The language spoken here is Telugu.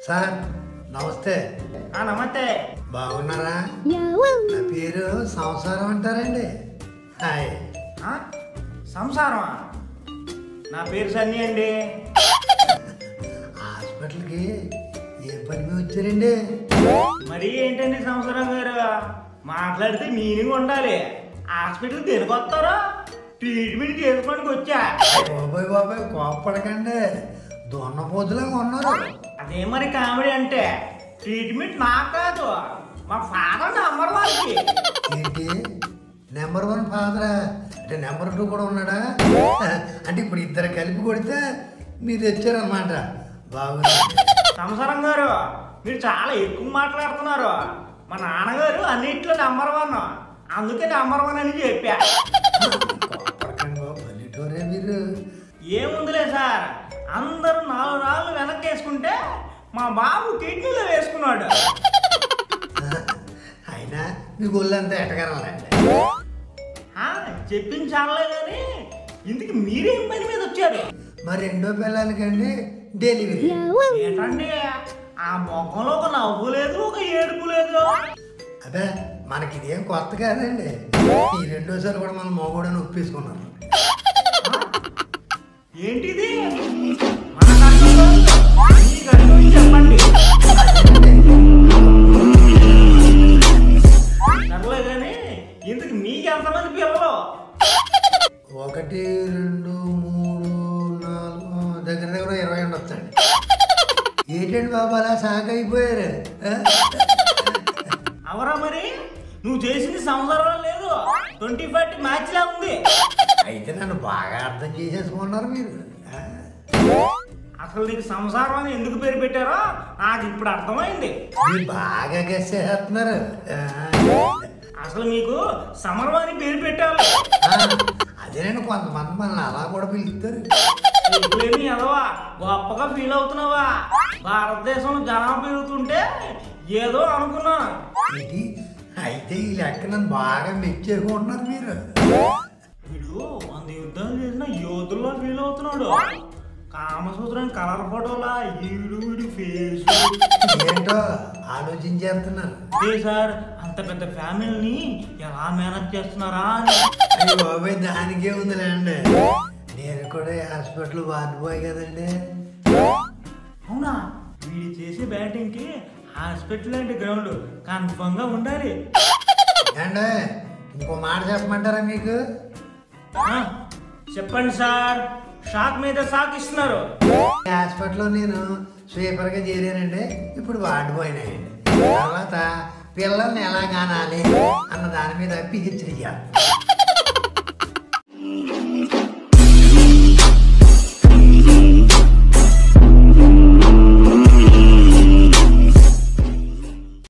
సార్ నమస్తే ఆ నమస్తే బాగున్నారా నా పేరు సంసారం అంటారండి హాయ్ ఆ? సంసారమా నా పేరు సన్నీ అండి హాస్పిటల్కి ఏ పని మీద వచ్చారండి మరి ఏంటండి సంవత్సరం గారు మాట్లాడితే మీనింగ్ ఉండాలి హాస్పిటల్ దేనికి వస్తారో ట్రీట్మెంట్ చేసుకోవడానికి వచ్చా బాబాయ్ బాబాయ్ కోపడకండి దున్నపోతులా ఉన్నారు అదే మరి కామెడీ అంటే ట్రీట్మెంట్ నాకు కాదు మా ఫాదర్ నెంబర్ వాళ్ళకి ఏంటి నెంబర్ వన్ ఫాదరా అంటే నెంబర్ టూ కూడా ఉన్నాడా అంటే ఇప్పుడు ఇద్దరు కలిపి కొడితే మీరు తెచ్చారన్నమాట బాగుంది సంవత్సరం గారు మీరు చాలా ఎక్కువ మాట్లాడుతున్నారు మా నాన్నగారు అన్నిట్లో నెంబర్ వన్ అందుకే నెంబర్ వన్ అని చెప్పా కోపడకండి బాబు పల్లెటూరే మీరు ఏముందిలే సార్ అందరూ నాలుగు రాళ్ళు వెనక్కి వేసుకుంటే మా బాబు కిడ్నీలో వేసుకున్నాడు అయినా మీ ఒళ్ళంతా ఎటగరాలండి ఆ, చెప్పించాలే కానీ ఇందుకు మీరేం పని మీద వచ్చారు మరి రెండో పిల్లలకండి డెలివరీ ఏంటండి ఆ ముఖంలో ఒక నవ్వు లేదు ఒక ఏడుపు లేదు అదే మనకి ఇదేం కొత్త కాదండి ఈ రెండోసారి కూడా మనం మోగోడని ఒప్పేసుకున్నాం ఏంటిది మన కష్టంలో మీ కష్టం చెప్పండి సర్లే కానీ ఇందుకు మీకు ఎంతమంది పిల్లలు ఒకటి రెండు మూడు నాలుగు దగ్గర దగ్గర ఇరవై ఉండొచ్చండి ఏంటండి బాబు అలా సాగ అయిపోయారు ఆ? అవరా మరి నువ్వు చేసింది సంవత్సరం లేదు ట్వంటీ ఫైవ్ మ్యాచ్ లా ఉంది అయితే నన్ను బాగా అర్థం చేసేసుకున్నారు మీరు ఆ? అసలు నీకు సంసారం అని ఎందుకు పేరు పెట్టారో నాకు ఇప్పుడు అర్థమైంది మీరు బాగా గెస్ చేస్తున్నారు ఆ? అసలు మీకు సమరం అని పేరు పెట్టాలి ఆ, అదేనండి కొంతమంది మనల్ని అలా కూడా పిలుస్తారు ఇప్పుడేమి ఎదవా గొప్పగా ఫీల్ అవుతున్నావా భారతదేశంలో జనాభా పెరుగుతుంటే ఏదో అనుకున్నా ఏంటి అయితే ఈ లెక్క నన్ను బాగా మెచ్చేసుకుంటున్నారు మీరు వీడు వంద యుద్ధాలు చేసిన యోధుల్లో ఫీల్ అవుతున్నాడు కామసూత్రం కలర్ ఫోటోలా ఈడు వీడి ఫేస్ ఏంటో ఆలోచించేస్తున్నాను అదే సార్ అంత పెద్ద ఫ్యామిలీని ఎలా మేనేజ్ చేస్తున్నారా అని అయ్యి బాబాయ్ దానికే ఉందిలేండి నేను కూడా ఈ హాస్పిటల్ వాడిపోయి కదండి అవునా వీడు చేసే బ్యాటింగ్ కి హాస్పిటల్ లాంటి గ్రౌండ్ కన్ఫర్మ్ గా ఉండాలి ఏండి ఇంకో మాట చెప్పమంటారా మీకు ఆ, చెప్పండి సార్ షాక్ మీద షాక్ ఇస్తున్నారు ఈ హాస్పిటల్లో నేను స్వీపర్గా చేరానండి ఇప్పుడు వాడిపోయినాయండి తర్వాత పిల్లల్ని ఎలా కానాలి అన్న దాని మీద పిహెచ్డి చేస్తాను